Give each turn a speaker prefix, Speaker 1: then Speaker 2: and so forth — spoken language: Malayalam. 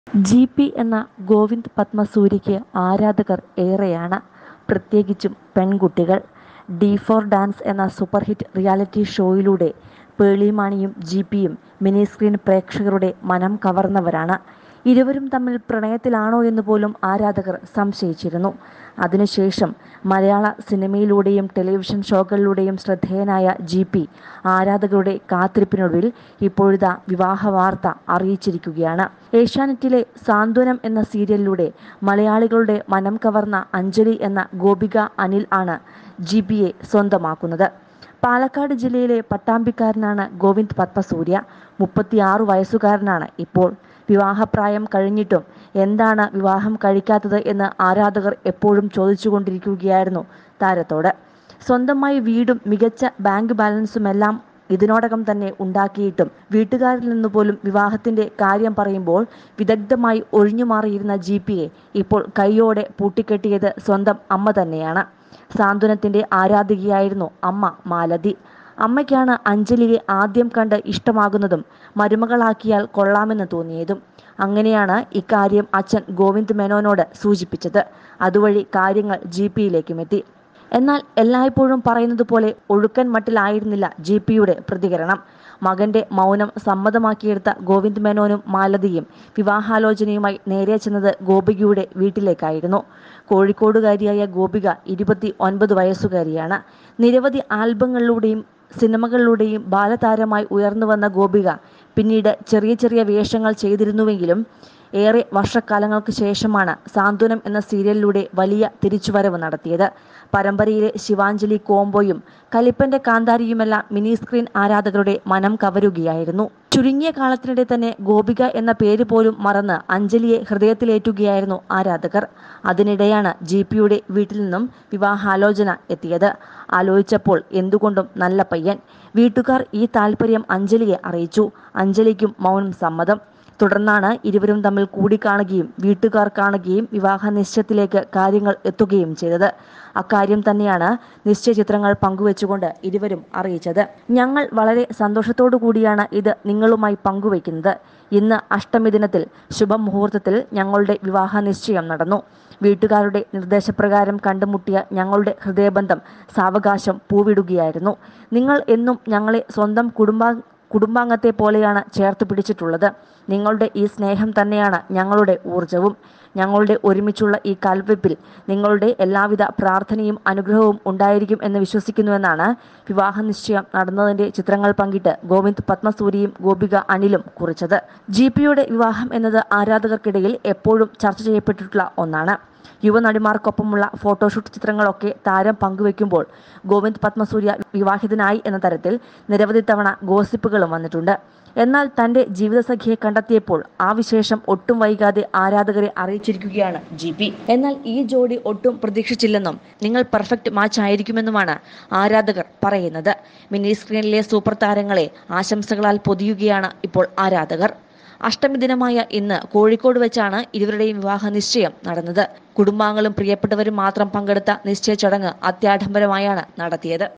Speaker 1: ജി പി എന്ന ഗോവിന്ദ് പത്മസൂര്യയ്ക്ക് ആരാധകർ ഏറെയാണ് പ്രത്യേകിച്ചും പെൺകുട്ടികൾ ഡി ഫോർ ഡാൻസ് എന്ന സൂപ്പർ ഹിറ്റ് റിയാലിറ്റി ഷോയിലൂടെ പേളി മാണിയും ജി പിയും മിനി സ്ക്രീൻ പ്രേക്ഷകരുടെ മനം കവർന്നവരാണ് ഇരുവരും തമ്മിൽ പ്രണയത്തിലാണോ എന്ന് പോലും ആരാധകർ സംശയിച്ചിരുന്നു അതിനുശേഷം മലയാള സിനിമയിലൂടെയും ടെലിവിഷൻ ഷോകളിലൂടെയും ശ്രദ്ധേയനായ ജി പി ആരാധകരുടെ കാത്തിരിപ്പിനൊടുവിൽ ഇപ്പോഴിതാ വിവാഹ വാർത്ത അറിയിച്ചിരിക്കുകയാണ് ഏഷ്യാനെറ്റിലെ സാന്ത്വനം എന്ന സീരിയലിലൂടെ മലയാളികളുടെ മനം കവർന്ന അഞ്ജലി എന്ന ഗോപിക അനിൽ ആണ് ജി പിയെ സ്വന്തമാക്കുന്നത് പാലക്കാട് ജില്ലയിലെ പട്ടാമ്പിക്കാരനാണ് ഗോവിന്ദ് പത്മസൂര്യ മുപ്പത്തിയാറു വയസ്സുകാരനാണ് ഇപ്പോൾ വിവാഹപ്രായം കഴിഞ്ഞിട്ടും എന്താണ് വിവാഹം കഴിക്കാത്തത് എന്ന് ആരാധകർ എപ്പോഴും ചോദിച്ചുകൊണ്ടിരിക്കുകയായിരുന്നു താരത്തോട് സ്വന്തമായി വീടും മികച്ച ബാങ്ക് ബാലൻസുമെല്ലാം ഇതിനോടകം തന്നെ ഉണ്ടാക്കിയിട്ടും വീട്ടുകാരിൽ നിന്ന് പോലും വിവാഹത്തിന്റെ കാര്യം പറയുമ്പോൾ വിദഗ്ധമായി ഒഴിഞ്ഞുമാറിയിരുന്ന ജി പിയെ ഇപ്പോൾ കൈയോടെ പൂട്ടിക്കെട്ടിയത് സ്വന്തം അമ്മ തന്നെയാണ് സാന്ത്വനത്തിന്റെ ആരാധികയായിരുന്നു അമ്മ മാലതി അമ്മയ്ക്കാണ് അഞ്ജലിയെ ആദ്യം കണ്ട് ഇഷ്ടമാകുന്നതും മരുമകളാക്കിയാൽ കൊള്ളാമെന്ന് തോന്നിയതും അങ്ങനെയാണ് ഇക്കാര്യം അച്ഛൻ ഗോവിന്ദ് മേനോനോട് സൂചിപ്പിച്ചത് അതുവഴി കാര്യങ്ങൾ ജി പിയിലേക്കും എത്തി എന്നാൽ എല്ലായ്പ്പോഴും പറയുന്നത് പോലെ ഒഴുക്കൻ മട്ടിലായിരുന്നില്ല ജി പിയുടെ പ്രതികരണം മകന്റെ മൗനം സമ്മതമാക്കിയെടുത്ത ഗോവിന്ദ് മേനോനും മാലതിയും വിവാഹാലോചനയുമായി നേരെ ചെന്നത് ഗോപികയുടെ വീട്ടിലേക്കായിരുന്നു കോഴിക്കോടുകാരിയായ ഗോപിക ഇരുപത്തി ഒൻപത് വയസ്സുകാരിയാണ് നിരവധി ആൽബങ്ങളിലൂടെയും സിനിമകളിലൂടെയും ബാലതാരമായി ഉയർന്നു വന്ന ഗോപിക പിന്നീട് ചെറിയ ചെറിയ വേഷങ്ങൾ ചെയ്തിരുന്നുവെങ്കിലും ഏറെ വർഷക്കാലങ്ങൾക്ക് ശേഷമാണ് സാന്ത്വനം എന്ന സീരിയലിലൂടെ വലിയ തിരിച്ചുവരവ് നടത്തിയത് പരമ്പരയിലെ ശിവാഞ്ജലി കോംബോയും കലിപ്പന്റെ കാന്താരിയുമെല്ലാം മിനി സ്ക്രീൻ ആരാധകരുടെ മനം കവരുകയായിരുന്നു ചുരുങ്ങിയ കാലത്തിനിടെ തന്നെ ഗോപിക എന്ന പേര് പോലും മറന്ന് അഞ്ജലിയെ ഹൃദയത്തിലേറ്റുകയായിരുന്നു ആരാധകർ അതിനിടെയാണ് ജി പിയുടെ വീട്ടിൽ നിന്നും വിവാഹാലോചന എത്തിയത് ആലോചിച്ചപ്പോൾ എന്തുകൊണ്ടും നല്ല പയ്യൻ വീട്ടുകാർ ഈ താല്പര്യം അഞ്ജലിയെ അറിയിച്ചു അഞ്ജലിക്കും മൗനം സമ്മതം തുടർന്നാണ് ഇരുവരും തമ്മിൽ കൂടിക്കാണുകയും വീട്ടുകാർ കാണുകയും വിവാഹ നിശ്ചയത്തിലേക്ക് കാര്യങ്ങൾ എത്തുകയും ചെയ്തത് അക്കാര്യം തന്നെയാണ് നിശ്ചയ ചിത്രങ്ങൾ പങ്കുവെച്ചുകൊണ്ട് ഇരുവരും അറിയിച്ചത് ഞങ്ങൾ വളരെ സന്തോഷത്തോടു കൂടിയാണ് ഇത് നിങ്ങളുമായി പങ്കുവയ്ക്കുന്നത് ഇന്ന് അഷ്ടമി ദിനത്തിൽ ശുഭമുഹൂർത്തത്തിൽ ഞങ്ങളുടെ വിവാഹ നിശ്ചയം നടന്നു വീട്ടുകാരുടെ നിർദ്ദേശപ്രകാരം കണ്ടുമുട്ടിയ ഞങ്ങളുടെ ഹൃദയബന്ധം സാവകാശം പൂവിടുകയായിരുന്നു നിങ്ങൾ എന്നും ഞങ്ങളെ സ്വന്തം കുടുംബ കുടുംബാംഗത്തെ പോലെയാണ് ചേർത്ത് പിടിച്ചിട്ടുള്ളത് നിങ്ങളുടെ ഈ സ്നേഹം തന്നെയാണ് ഞങ്ങളുടെ ഊർജവും ഞങ്ങളുടെ ഒരുമിച്ചുള്ള ഈ കാൽവെപ്പിൽ നിങ്ങളുടെ എല്ലാവിധ പ്രാർത്ഥനയും അനുഗ്രഹവും ഉണ്ടായിരിക്കും എന്ന് വിശ്വസിക്കുന്നുവെന്നാണ് വിവാഹ നിശ്ചയം നടന്നതിന്റെ ചിത്രങ്ങൾ പങ്കിട്ട് ഗോവിന്ദ് പത്മസൂരിയും ഗോപിക അനിലും കുറിച്ചത് ജി പിയുടെ വിവാഹം എന്നത് ആരാധകർക്കിടയിൽ എപ്പോഴും ചർച്ച ചെയ്യപ്പെട്ടിട്ടുള്ള ഒന്നാണ് യുവനടിമാർക്കൊപ്പമുള്ള ഫോട്ടോഷൂട്ട് ചിത്രങ്ങളൊക്കെ താരം പങ്കുവെക്കുമ്പോൾ ഗോവിന്ദ് പത്മസൂര്യ വിവാഹിതനായി എന്ന തരത്തിൽ നിരവധി തവണ ഗോസിപ്പുകളും വന്നിട്ടുണ്ട് എന്നാൽ തന്റെ ജീവിതസഖിയെ കണ്ടെത്തിയപ്പോൾ ആ വിശേഷം ഒട്ടും വൈകാതെ ആരാധകരെ അറിയിച്ചിരിക്കുകയാണ് ജി പി എന്നാൽ ഈ ജോഡി ഒട്ടും പ്രതീക്ഷിച്ചില്ലെന്നും നിങ്ങൾ പെർഫെക്റ്റ് മാച്ച് ആയിരിക്കുമെന്നുമാണ് ആരാധകർ പറയുന്നത് മിനി സ്ക്രീനിലെ സൂപ്പർ താരങ്ങളെ ആശംസകളാൽ പൊതിയുകയാണ് ഇപ്പോൾ ആരാധകർ അഷ്ടമി ദിനമായ ഇന്ന് കോഴിക്കോട് വെച്ചാണ് ഇരുവരുടെയും വിവാഹ നിശ്ചയം നടന്നത് കുടുംബാംഗങ്ങളും പ്രിയപ്പെട്ടവരും മാത്രം പങ്കെടുത്ത നിശ്ചയ ചടങ്ങ് അത്യാഡംബരമായാണ് നടത്തിയത്